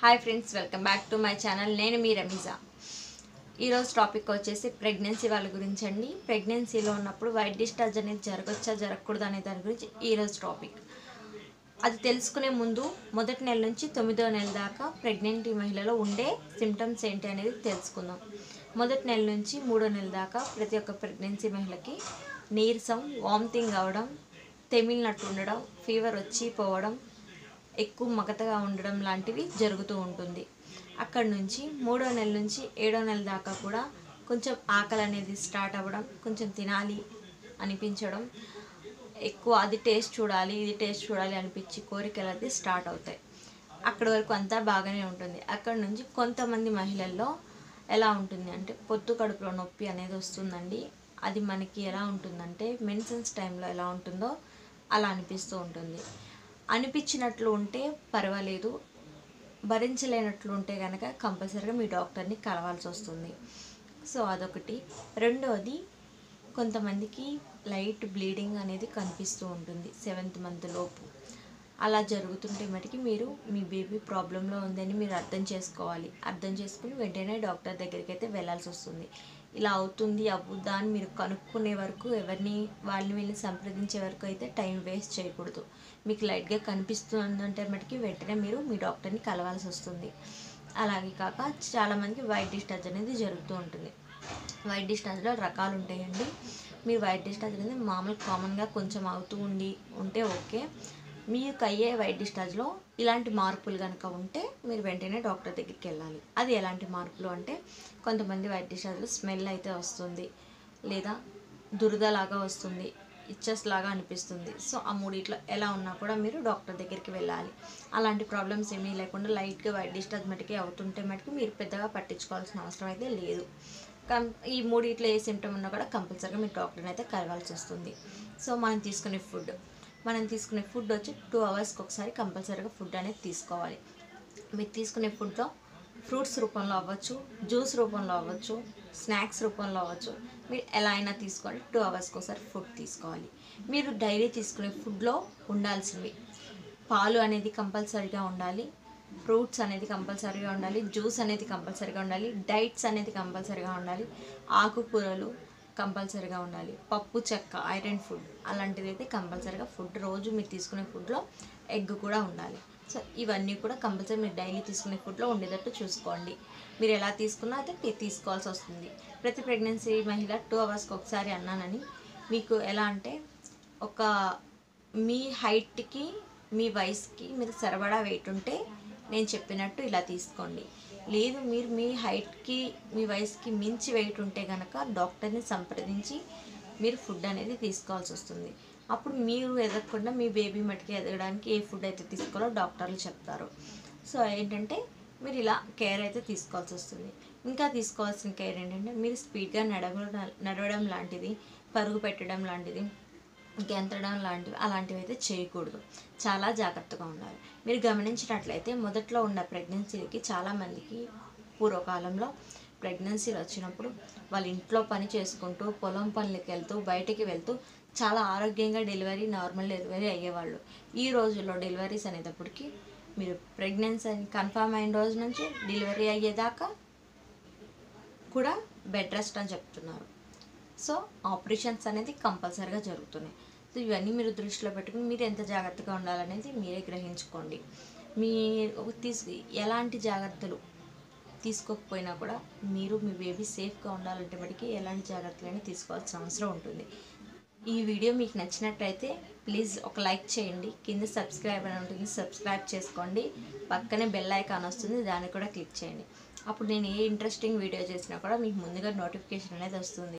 hi friends welcome back to my channel నేను మీ రమీజా ఈరోజు టాపిక్ వచ్చేసి ప్రెగ్నెన్సీ వాళ్ళ గురించి అండి ప్రెగ్నెన్సీలో ఉన్నప్పుడు వైట్ డిశ్చార్జ్ అనేది జరగచ్చా జరగకూడదు అనే దాని గురించి ఈరోజు టాపిక్ అది తెలుసుకునే ముందు మొదటి నెల నుంచి తొమ్మిదో నెల దాకా ప్రెగ్నెంట్ మహిళలో ఉండే సిమ్టమ్స్ ఏంటి అనేది తెలుసుకుందాం మొదటి నెల నుంచి మూడో నెల దాకా ప్రతి ఒక్క ప్రెగ్నెన్సీ మహిళకి నీరసం వామిటింగ్ అవడం తెమిలినట్టు ఉండడం ఫీవర్ వచ్చి పోవడం ఎక్కువ మగతగా ఉండడం లాంటివి జరుగుతూ ఉంటుంది అక్కడి నుంచి మూడో నెల నుంచి ఏడో నెల దాకా కూడా కొంచెం ఆకలి అనేది స్టార్ట్ అవ్వడం కొంచెం తినాలి అనిపించడం ఎక్కువ అది టేస్ట్ చూడాలి ఇది టేస్ట్ చూడాలి అనిపించి కోరికలు అది స్టార్ట్ అవుతాయి అక్కడి వరకు అంతా బాగానే ఉంటుంది అక్కడ నుంచి కొంతమంది మహిళల్లో ఎలా ఉంటుంది అంటే పొత్తు కడుపులో నొప్పి అనేది వస్తుందండి అది మనకి ఎలా ఉంటుందంటే మెడిసిన్స్ టైంలో ఎలా ఉంటుందో అలా అనిపిస్తూ ఉంటుంది అనిపించినట్లు ఉంటే పర్వాలేదు భరించలేనట్లు ఉంటే కనుక కంపల్సరీగా మీ డాక్టర్ని కలవాల్సి వస్తుంది సో అదొకటి రెండోది కొంతమందికి లైట్ బ్లీడింగ్ అనేది కనిపిస్తూ ఉంటుంది సెవెంత్ మంత్ లోపు అలా జరుగుతుంటే మటుకి మీరు మీ బేబీ ప్రాబ్లంలో ఉందని మీరు అర్థం చేసుకోవాలి అర్థం చేసుకుని వెంటనే డాక్టర్ దగ్గరికి అయితే వెళ్ళాల్సి వస్తుంది ఇలా అవుతుంది అవ్వుద్దా అని మీరు కనుక్కునే వరకు ఎవరిని వాళ్ళని వీళ్ళని సంప్రదించే వరకు అయితే టైం వేస్ట్ చేయకూడదు మీకు లైట్గా కనిపిస్తుందంటే మటుకి వెంటనే మీరు మీ డాక్టర్ని కలవాల్సి వస్తుంది అలాగే కాక చాలామందికి వైట్ డిశ్చార్జ్ అనేది జరుగుతూ ఉంటుంది వైట్ డిశ్చార్జ్లో రకాలు ఉంటాయండి మీరు వైట్ డిశ్చార్జ్ అనేది మామూలు కామన్గా కొంచెం అవుతూ ఉండి ఉంటే ఓకే మీకు అయ్యే వైట్ డిశ్చార్జ్లో ఇలాంటి మార్పులు కనుక ఉంటే మీరు వెంటనే డాక్టర్ దగ్గరికి వెళ్ళాలి అది ఎలాంటి మార్పులు అంటే కొంతమంది వైట్ డిశ్చార్జ్లో స్మెల్ అయితే వస్తుంది లేదా దురదలాగా వస్తుంది ఇచ్చెస్ లాగా అనిపిస్తుంది సో ఆ మూడిట్లో ఎలా ఉన్నా కూడా మీరు డాక్టర్ దగ్గరికి వెళ్ళాలి అలాంటి ప్రాబ్లమ్స్ ఏమీ లేకుండా లైట్గా వైట్ డిశ్చార్జ్ మటుకే అవుతుంటే మటుకు మీరు పెద్దగా పట్టించుకోవాల్సిన అవసరం అయితే లేదు కం ఈ మూడిట్లో ఏ సిమ్టమ్ ఉన్నా కూడా కంపల్సరీగా మీరు డాక్టర్ని అయితే కలవాల్సి వస్తుంది సో మనం తీసుకునే ఫుడ్ మనం తీసుకునే ఫుడ్ వచ్చి టూ అవర్స్కి ఒకసారి కంపల్సరీగా ఫుడ్ అనేది తీసుకోవాలి మీరు తీసుకునే ఫుడ్లో ఫ్రూట్స్ రూపంలో అవ్వచ్చు జ్యూస్ రూపంలో అవ్వచ్చు స్నాక్స్ రూపంలో అవ్వచ్చు మీరు ఎలా అయినా తీసుకోవాలి టూ అవర్స్కి ఒకసారి ఫుడ్ తీసుకోవాలి మీరు డైలీ తీసుకునే ఫుడ్లో ఉండాల్సినవి పాలు అనేది కంపల్సరీగా ఉండాలి ఫ్రూట్స్ అనేది కంపల్సరీగా ఉండాలి జ్యూస్ అనేది కంపల్సరీగా ఉండాలి డైట్స్ అనేది కంపల్సరీగా ఉండాలి ఆకుకూరలు కంపల్సరీగా ఉండాలి పప్పు చెక్క ఐరన్ ఫుడ్ అలాంటిది అయితే కంపల్సరీగా ఫుడ్ రోజు మీరు తీసుకునే ఫుడ్లో ఎగ్ కూడా ఉండాలి సో ఇవన్నీ కూడా కంపల్సరీ మీరు డైలీ తీసుకునే ఫుడ్లో ఉండేటట్టు చూసుకోండి మీరు ఎలా తీసుకున్నా అయితే తీ- తీసుకోవాల్సి వస్తుంది ప్రతి ప్రెగ్నెన్సీ మహిళ టూ అవర్స్కి ఒకసారి అన్నానని మీకు ఎలా అంటే ఒక మీ హైట్కి మీ వయసుకి మీరు సరిపడా వెయిట్ ఉంటే నేను చెప్పినట్టు ఇలా తీసుకోండి లేదు మీరు మీ హైట్కి మీ వయసుకి మించి వెయిట్ ఉంటే కనుక డాక్టర్ని సంప్రదించి మీరు ఫుడ్ అనేది తీసుకోవాల్సి వస్తుంది అప్పుడు మీరు ఎదగకుండా మీ బేబీ మటుకి ఎదగడానికి ఏ ఫుడ్ అయితే తీసుకోవాలో డాక్టర్లు చెప్తారు సో ఏంటంటే మీరు ఇలా కేర్ అయితే తీసుకోవాల్సి వస్తుంది ఇంకా తీసుకోవాల్సిన కేర్ ఏంటంటే మీరు స్పీడ్గా నడవడం నడవడం లాంటిది పరుగు పెట్టడం లాంటిది గెంతడం లాంటివి అలాంటివి అయితే చేయకూడదు చాలా జాగ్రత్తగా ఉండాలి మీరు గమనించినట్లయితే మొదట్లో ఉన్న ప్రెగ్నెన్సీలకి చాలామందికి పూర్వకాలంలో ప్రెగ్నెన్సీలు వచ్చినప్పుడు వాళ్ళ ఇంట్లో పని చేసుకుంటూ పొలం పనులకి వెళ్తూ బయటికి వెళ్తూ చాలా ఆరోగ్యంగా డెలివరీ నార్మల్ డెలివరీ అయ్యేవాళ్ళు ఈ రోజుల్లో డెలివరీస్ అనేటప్పటికి మీరు ప్రెగ్నెన్సీ అని కన్ఫర్మ్ అయిన రోజు నుంచి డెలివరీ అయ్యేదాకా కూడా బెడ్ రెస్ట్ అని చెప్తున్నారు సో ఆపరేషన్స్ అనేది కంపల్సరీగా జరుగుతున్నాయి సో ఇవన్నీ మీరు దృష్టిలో పెట్టుకుని మీరు ఎంత జాగ్రత్తగా ఉండాలనేది మీరే గ్రహించుకోండి మీ తీసు ఎలాంటి జాగ్రత్తలు తీసుకోకపోయినా కూడా మీరు మీ బేబీ సేఫ్గా ఉండాలంటే బట్టి ఎలాంటి జాగ్రత్తలైనా తీసుకోవాల్సిన అవసరం ఉంటుంది ఈ వీడియో మీకు నచ్చినట్లయితే ప్లీజ్ ఒక లైక్ చేయండి కింద సబ్స్క్రైబ్ అని ఉంటుంది సబ్స్క్రైబ్ చేసుకోండి పక్కనే బెల్ ఐకాన్ వస్తుంది దాన్ని కూడా క్లిక్ చేయండి అప్పుడు నేను ఏ ఇంట్రెస్టింగ్ వీడియో చేసినా కూడా మీకు ముందుగా నోటిఫికేషన్ అనేది వస్తుంది